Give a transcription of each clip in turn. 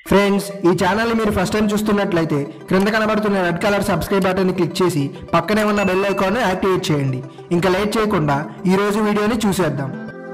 Friends ఈ ఛానల్ని మీరు ఫస్ట్ టైం చూస్తున్నట్లయితే క్రింద కనబడుతున్న రెడ్ కలర్ సబ్స్క్రైబ్ బటన్ని క్లిక్ చేసి పక్కనే ఉన్న బెల్ ఐకాన్ని యాక్టివేట్ చేయండి ఇంకా లేట్ చేయకుండా ఈ రోజు వీడియోని చూసేద్దాం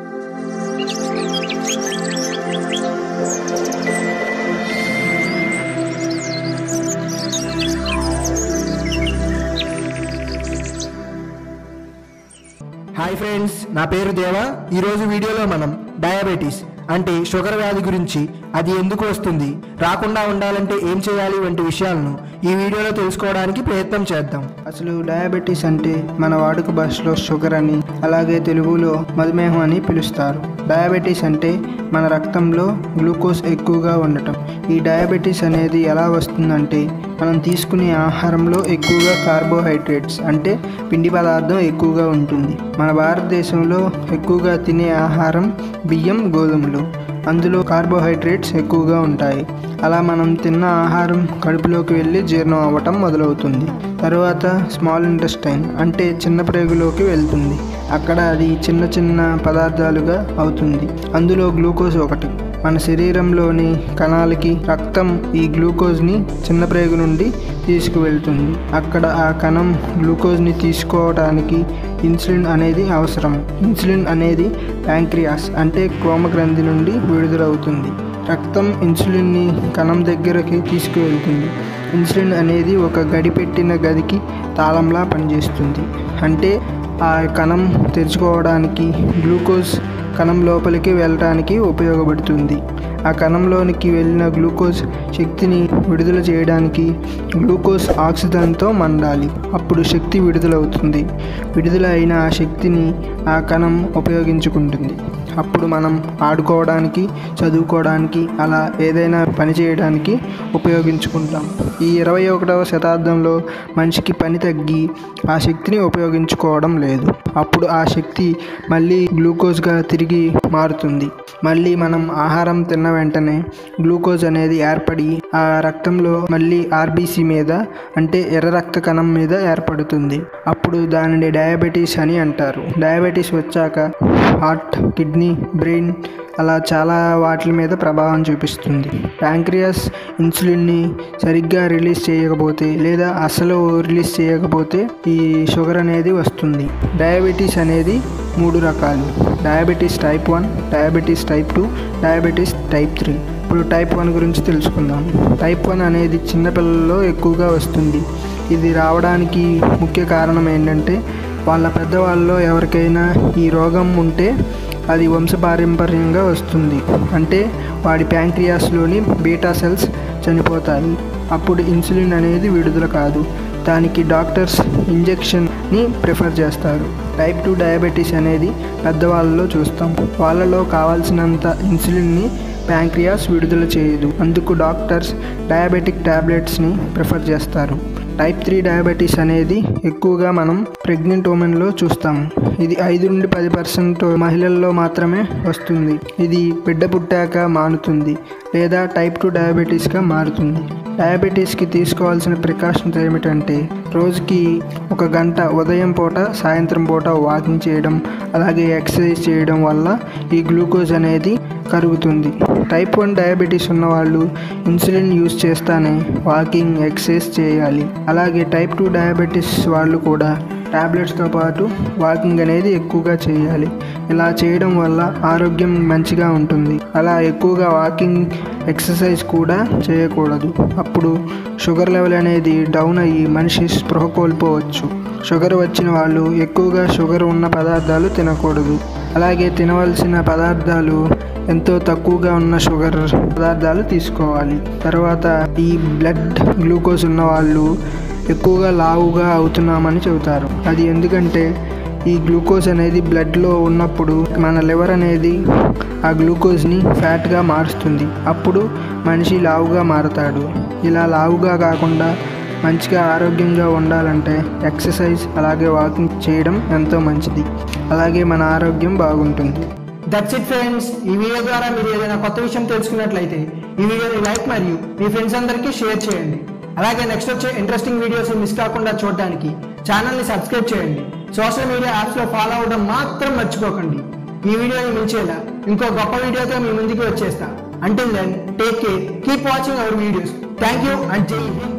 హాయ్ ఫ్రెండ్స్ నా పేరు దేవ ఈరోజు వీడియోలో మనం డయాబెటీస్ అంటే షుగర్ వ్యాధి గురించి అది ఎందుకు వస్తుంది రాకుండా ఉండాలంటే ఏం చేయాలి వంటి విషయాలను ఈ వీడియోలో తెలుసుకోవడానికి ప్రయత్నం చేద్దాం అసలు డయాబెటీస్ అంటే మన వాడుక భాషలో షుగర్ అని అలాగే తెలుగులో మధుమేహం అని పిలుస్తారు డయాబెటీస్ అంటే మన రక్తంలో గ్లూకోజ్ ఎక్కువగా ఉండటం ఈ డయాబెటీస్ అనేది ఎలా వస్తుందంటే మనం తీసుకునే ఆహారంలో ఎక్కువగా కార్బోహైడ్రేట్స్ అంటే పిండి పదార్థం ఎక్కువగా ఉంటుంది మన భారతదేశంలో ఎక్కువగా తినే ఆహారం బియ్యం గోధుమలు అందులో కార్బోహైడ్రేట్స్ ఎక్కువగా ఉంటాయి అలా మనం తిన్న ఆహారం కడుపులోకి వెళ్ళి జీర్ణం అవ్వటం మొదలవుతుంది తరువాత స్మాల్ ఇంటెస్టైన్ అంటే చిన్న ప్రేగులోకి వెళ్తుంది అక్కడ అది చిన్న చిన్న పదార్థాలుగా అవుతుంది అందులో గ్లూకోజ్ ఒకటి మన శరీరంలోని కణాలకి రక్తం ఈ గ్లూకోజ్ని చిన్న ప్రేగు నుండి తీసుకువెళ్తుంది అక్కడ ఆ కణం గ్లూకోజ్ని తీసుకోవడానికి ఇన్సులిన్ అనేది అవసరం ఇన్సులిన్ అనేది ప్యాంక్రియాస్ అంటే క్రోమగ్రంథి నుండి విడుదలవుతుంది రక్తం ఇన్సులిన్ని కణం దగ్గరకి తీసుకువెళ్తుంది ఇన్సులిన్ అనేది ఒక గడి పెట్టిన గదికి తాళంలా పనిచేస్తుంది అంటే ఆ కణం తెరుచుకోవడానికి గ్లూకోజ్ కణం లోపలికి వెళ్ళడానికి ఉపయోగపడుతుంది ఆ కణంలోనికి వెళ్ళిన గ్లూకోజ్ శక్తిని విడుదల చేయడానికి గ్లూకోజ్ ఆక్సిజన్తో మండాలి అప్పుడు శక్తి విడుదలవుతుంది విడుదల అయిన ఆ శక్తిని ఆ కణం ఉపయోగించుకుంటుంది అప్పుడు మనం ఆడుకోవడానికి చదువుకోవడానికి అలా ఏదైనా పని చేయడానికి ఉపయోగించుకుంటాం ఈ ఇరవై ఒకటవ శతాబ్దంలో మనిషికి పని తగ్గి ఆ శక్తిని ఉపయోగించుకోవడం లేదు అప్పుడు ఆ శక్తి మళ్ళీ గ్లూకోజ్గా తిరిగి మారుతుంది మళ్ళీ మనం ఆహారం తిన్న వెంటనే గ్లూకోజ్ అనేది ఏర్పడి ఆ రక్తంలో మళ్ళీ ఆర్బీసీ మీద అంటే ఎర్ర రక్త కణం మీద ఏర్పడుతుంది అప్పుడు దానిని డయాబెటీస్ అని అంటారు డయాబెటీస్ వచ్చాక హార్ట్ కిడ్నీ బ్రెయిన్ అలా చాలా వాటి మీద ప్రభావం చూపిస్తుంది ప్యాంక్రియాస్ ఇన్సులిన్ని సరిగ్గా రిలీజ్ చేయకపోతే లేదా అసలు రిలీజ్ చేయకపోతే ఈ షుగర్ అనేది వస్తుంది డయాబెటీస్ అనేది మూడు రకాలు diabetes type one diabetes type two diabetes type three ఇప్పుడు టైప్ వన్ గురించి తెలుసుకుందాం టైప్ వన్ అనేది చిన్నపిల్లల్లో ఎక్కువగా వస్తుంది ఇది రావడానికి ముఖ్య కారణం ఏంటంటే వాళ్ళ పెద్దవాళ్ళలో ఎవరికైనా ఈ రోగం ఉంటే అది వంశపారంపర్యంగా వస్తుంది అంటే వాడి ప్యాంక్రియాస్లోని బీటా సెల్స్ చనిపోతాయి అప్పుడు ఇన్సులిన్ అనేది విడుదల కాదు దానికి డాక్టర్స్ ఇంజెక్షన్ని ప్రిఫర్ చేస్తారు టైప్ టూ డయాబెటీస్ అనేది పెద్దవాళ్ళలో చూస్తాం వాళ్ళలో కావాల్సినంత ఇన్సులిన్ని ప్యాంక్రియాస్ విడుదల చేయదు అందుకు డాక్టర్స్ డయాబెటిక్ ట్యాబ్లెట్స్ని ప్రిఫర్ చేస్తారు టైప్ త్రీ డయాబెటీస్ అనేది ఎక్కువగా మనం ప్రెగ్నెంట్ ఉమెన్లో చూస్తాం ఇది ఐదు నుండి పది పర్సెంట్ మహిళల్లో మాత్రమే వస్తుంది ఇది బిడ్డ పుట్టాక మానుతుంది లేదా టైప్ టూ డయాబెటీస్గా మారుతుంది డయాబెటీస్కి తీసుకోవాల్సిన ప్రికాషన్స్ ఏమిటంటే రోజుకి ఒక గంట ఉదయం పూట సాయంత్రం పూట వాకింగ్ చేయడం అలాగే ఎక్సర్సైజ్ చేయడం వల్ల ఈ గ్లూకోజ్ అనేది కరుగుతుంది టైప్ వన్ డయాబెటీస్ ఉన్న వాళ్ళు ఇన్సులిన్ యూస్ చేస్తానే వాకింగ్ ఎక్సర్సైజ్ చేయాలి అలాగే టైప్ టూ డయాబెటీస్ వాళ్ళు కూడా ట్యాబ్లెట్స్తో పాటు వాకింగ్ అనేది ఎక్కువగా చేయాలి ఇలా చేయడం వల్ల ఆరోగ్యం మంచిగా ఉంటుంది అలా ఎక్కువగా వాకింగ్ ఎక్సర్సైజ్ కూడా చేయకూడదు అప్పుడు షుగర్ లెవెల్ అనేది డౌన్ అయ్యి మనిషి స్పృహ కోల్పోవచ్చు షుగర్ వచ్చిన వాళ్ళు ఎక్కువగా షుగర్ ఉన్న పదార్థాలు తినకూడదు అలాగే తినవలసిన పదార్థాలు ఎంతో తక్కువగా ఉన్న షుగర్ పదార్థాలు తీసుకోవాలి తర్వాత ఈ బ్లడ్ గ్లూకోజ్ ఉన్న వాళ్ళు ఎక్కువగా లావుగా అవుతున్నామని చెబుతారు అది ఎందుకంటే ఈ గ్లూకోజ్ అనేది బ్లడ్లో ఉన్నప్పుడు మన లివర్ అనేది ఆ గ్లూకోజ్ని ఫ్యాట్గా మారుస్తుంది అప్పుడు మనిషి లావుగా మారుతాడు ఇలా లావుగా కాకుండా మంచిగా ఆరోగ్యంగా ఉండాలంటే ఎక్సర్సైజ్ అలాగే వాకింగ్ చేయడం ఎంతో మంచిది అలాగే మన ఆరోగ్యం బాగుంటుంది దట్స్ ఇట్ ఫ్రెండ్స్ ఈ వీడియో ద్వారా మీరు ఏదైనా కొత్త విషయం తెలుసుకున్నట్లయితే ఈ వీడియోని లైక్ మరియు మీ ఫ్రెండ్స్ అందరికీ షేర్ చేయండి అలాగే నెక్స్ట్ వచ్చే ఇంట్రెస్టింగ్ వీడియోస్ మిస్ కాకుండా చూడడానికి ఛానల్ని సబ్స్క్రైబ్ చేయండి సోషల్ మీడియా యాప్స్లో ఫాలో అవ్వడం మాత్రం మర్చిపోకండి ఈ వీడియోని మించేలా ఇంకో గొప్ప వీడియోతో మీ ముందుకు వచ్చేస్తా Until then, take care, keep watching our videos. Thank you and Jai Hind.